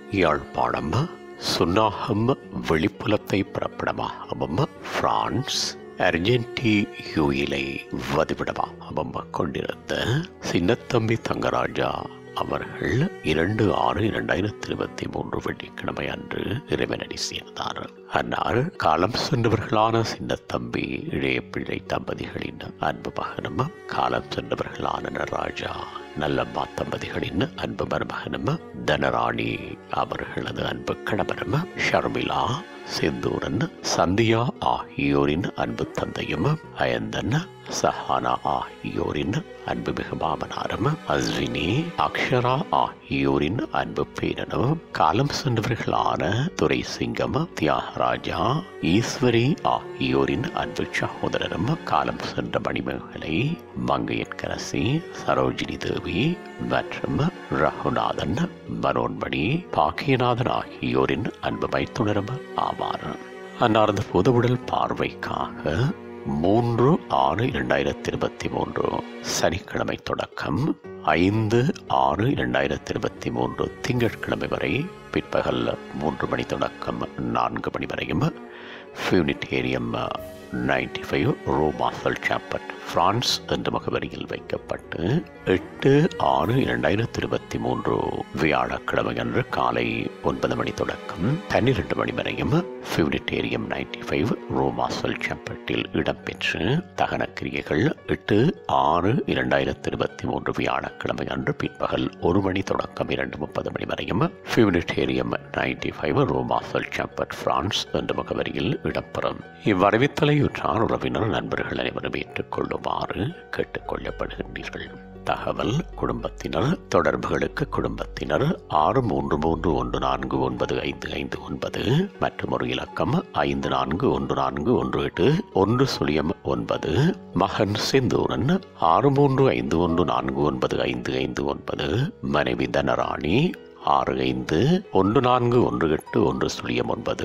யாழ்ப்பாணம் சுன்னாகம் வெளிப்புலத்தை பிறப்பிடமாகவும் பிரான்ஸ் அர்ஜென்டி யூயிலை வதிவிடமாகவும் கொண்டிருந்த சின்னத்தம்பி தங்கராஜா அவர்கள் இரண்டு ஆறு இரண்டாயிரத்தி இருபத்தி மூன்று வெள்ளிக்கிழமை அன்று இறைவனடி சேர்ந்தார் அன்னார் காலம் சென்றவர்களான சின்னத்தம்பி இளைய பிள்ளை தம்பதிகளின் அன்பு மகனும் காலம் சென்றவர்களான நடராஜா நல்லம்மா தம்பதிகளின் அன்பு மருமகனும் தனராணி அவர்களது அன்பு கணவரும் ஷர்மிளா செந்தூரன் சந்தியா ஆகியோரின் அன்பு தந்தையும் அயந்தன் சஹானா ஆகியோரின் அன்புமிகு மாமனாரும் அஸ்வினி அக்ஷரா ஆகியோரின் அன்பு பேரனும் காலம் சென்றவர்களான துரை சிங்கம் தியாகராஜா ஈஸ்வரி ஆகியோரின் அன்பு சகோதரரும் காலம் சென்ற மணிமகளை மங்கையற்கரசி சரோஜினி தேவி மற்றும் ரகுநாதன் மனோன்மணி பாக்கியநாதன் ஆகியோரின் அன்பு மைத்துணரும் ஆவார் அன்னாரது புதுவுடல் பார்வைக்காக மூன்று ஆறு இரண்டாயிரத்தி இருபத்தி மூன்று சனிக்கிழமை தொடக்கம் ஐந்து ஆறு இரண்டாயிரத்தி இருபத்தி மூன்று திங்கட்கிழமை வரை பிற்பகல் மூன்று மணி தொடக்கம் நான்கு மணி வரையும் ஃபியூனிட்டேரியம் நைன்டி ஃபைவ் ரோமாசல் சாப்பட் பிரான்ஸ் என்ற முகவரியில் வைக்கப்பட்டு எட்டு ஆறு இரண்டாயிரத்தி இருபத்தி மூன்று வியாழக்கிழமை அன்று காலை ஒன்பது மணி தொடக்கம் பன்னிரண்டு மணி வரையும் ஃபியூனிட்டேரியம் நைன்டி ஃபைவ் ரோமாசல் சாப்பட்டில் இடம்பெற்று தகன கிரியைகள் எட்டு ஆறு இரண்டாயிரத்தி இருபத்தி மூன்று வியாழக்கிழமை அன்று பிற்பகல் ஒரு மணி தொடக்கம் இரண்டு முப்பது மணி வரையும் ஃபியூனிட்டேரியம் நைன்டி ஃபைவ் ரோமாசல் சாப்பட் பிரான்ஸ் என்ற முகவரியில் இடம்பெறும் இவ்வறிவித்தலையுற்றார் உறவினர் நண்பர்கள் அனைவரும் ஏற்றுக்கொள்ளுமாறு கேட்டுக்கொள்ளப்படுகின்றீர்கள் தகவல் குடும்பத்தினர் தொடர்புகளுக்கு குடும்பத்தினர் ஆறு மூன்று மூன்று ஒன்று நான்கு ஒன்பது ஐந்து ஐந்து ஒன்பது மற்றும் ஒரு இலக்கம் ஐந்து நான்கு ஒன்று நான்கு ஒன்று எட்டு ஒன்று சுழியம் ஒன்பது மகன் செந்தூரன் ஆறு மூன்று ஐந்து ஒன்று நான்கு ஒன்பது ஐந்து ஐந்து ஒன்பது மனைவி தனராணி ஆறு ஐந்து ஒன்று நான்கு ஒன்று எட்டு ஒன்று சுழியம் ஒன்பது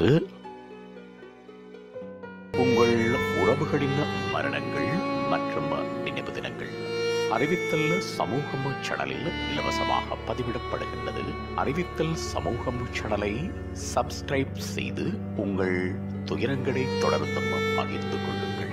உங்கள் உறவுகளின் மரணங்கள் மற்றும் நினைவு தினங்கள் அறிவித்தல் சமூகம் சேனலில் இலவசமாக பதிவிடப்படுகின்றது அறிவித்தல் சமூகம் சேனலை சப்ஸ்கிரைப் செய்து உங்கள் துயரங்களை தொடர்ந்தும் பகிர்ந்து கொள்ளுங்கள்